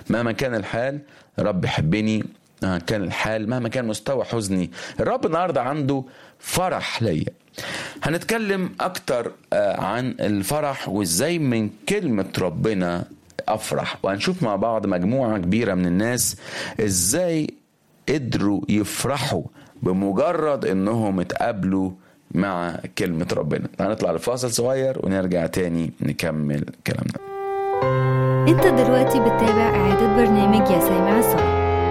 مهما كان الحال الرب يحبني مهما كان الحال مهما كان مستوى حزني الرب النهارده عنده فرح ليا هنتكلم اكتر عن الفرح وازاي من كلمة ربنا افرح وهنشوف مع بعض مجموعة كبيرة من الناس ازاي قدروا يفرحوا بمجرد انهم اتقابلوا مع كلمة ربنا هنطلع لفاصل صغير ونرجع تاني نكمل كلامنا انت دلوقتي بتتابع اعادة برنامج يا سامع الصوت